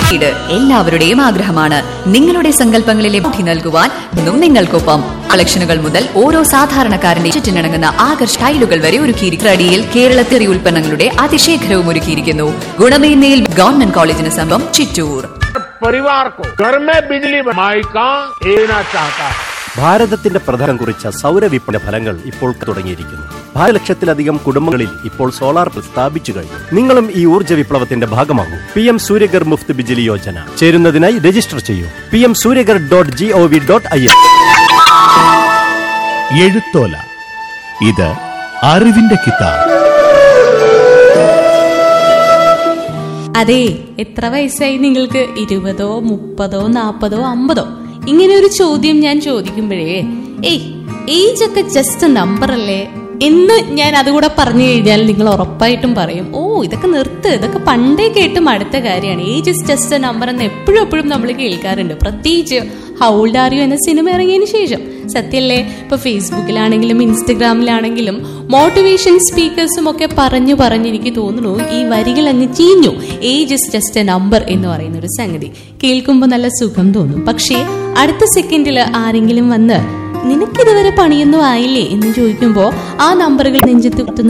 വീട് എല്ലാവരുടെയും ആഗ്രഹമാണ് നിങ്ങളുടെ സങ്കല്പങ്ങളിലെ ബുദ്ധി നൽകുവാൻ ഇന്നും നിങ്ങൾക്കൊപ്പം കളക്ഷനുകൾ മുതൽ ഓരോ സാധാരണക്കാരന്റെ ചുറ്റിനിണങ്ങുന്ന ആകർഷ ടൈലുകൾ വരെ ഒരുക്കിയിരിക്കുന്ന അടിയിൽ കേരളത്തിറി ഉൽപ്പന്നങ്ങളുടെ അതിശേഖരവും ഒരുക്കിയിരിക്കുന്നു ഗുണമേന്മയിൽ ഗവൺമെന്റ് കോളേജിന് സമീപം ചിറ്റൂർ परिवार को घर में बिजली माई का लेना चाहता है ഭാരതത്തിന്റെ പ്രധാനം കുറിച്ച സൗരവിപണി ഫലങ്ങൾ ഇപ്പോൾ തുടങ്ങിയിരിക്കുന്നു ഭാരലക്ഷത്തിലധികം കുടുംബങ്ങളിൽ ഇപ്പോൾ സോളാർ സ്ഥാപിച്ചു കഴിഞ്ഞു നിങ്ങളും ഈ ഊർജ്ജ വിപ്ലവത്തിന്റെ ഭാഗമാകൂ പി എം സൂര്യഗർ മുഫ്ത് ബിജിലി യോജന ചേരുന്നതിനായി രജിസ്റ്റർ ചെയ്യൂ P M Suryaghar dot G O V dot I N എഴുത്തോല ഇത് അറിവിന്റെ കിതാബ് അതെ എത്ര വയസ്സായി നിങ്ങൾക്ക് ഇരുപതോ മുപ്പതോ നാപ്പതോ അമ്പതോ ഇങ്ങനെ ഒരു ചോദ്യം ഞാൻ ചോദിക്കുമ്പോഴേ ഏയ് ഏജ് ഒക്കെ ജസ്റ്റ് നമ്പർ അല്ലേ എന്ന് ഞാൻ അതുകൂടെ പറഞ്ഞു കഴിഞ്ഞാൽ നിങ്ങൾ ഉറപ്പായിട്ടും പറയും ഓ ഇതൊക്കെ നിർത്ത് ഇതൊക്കെ പണ്ടേ കേട്ട് മടുത്ത കാര്യമാണ് age is just a number എന്ന് എപ്പോഴും എപ്പോഴും നമ്മൾ കേൾക്കാറുണ്ട് പ്രത്യേകിച്ച് ഹൗൾഡ് ആർ യു എന്ന സിനിമ ഇറങ്ങിയതിന് ശേഷം സത്യല്ലേ ഇപ്പൊ ഫേസ്ബുക്കിലാണെങ്കിലും ഇൻസ്റ്റഗ്രാമിലാണെങ്കിലും മോട്ടിവേഷൻ സ്പീക്കേഴ്സും ഒക്കെ പറഞ്ഞു പറഞ്ഞ് എനിക്ക് തോന്നുന്നു ഈ വരികൾ അങ്ങ് ചീഞ്ഞു age is just a number എന്ന് പറയുന്ന ഒരു സംഗതി കേൾക്കുമ്പോൾ നല്ല സുഖം തോന്നും പക്ഷേ അടുത്ത സെക്കൻഡിൽ ആരെങ്കിലും വന്ന് നിനക്കിതുവരെ പണിയൊന്നും ആയില്ലേ എന്ന് ചോദിക്കുമ്പോൾ ആ നമ്പറുകൾ നെഞ്ചത്ത് കുത്തുന്ന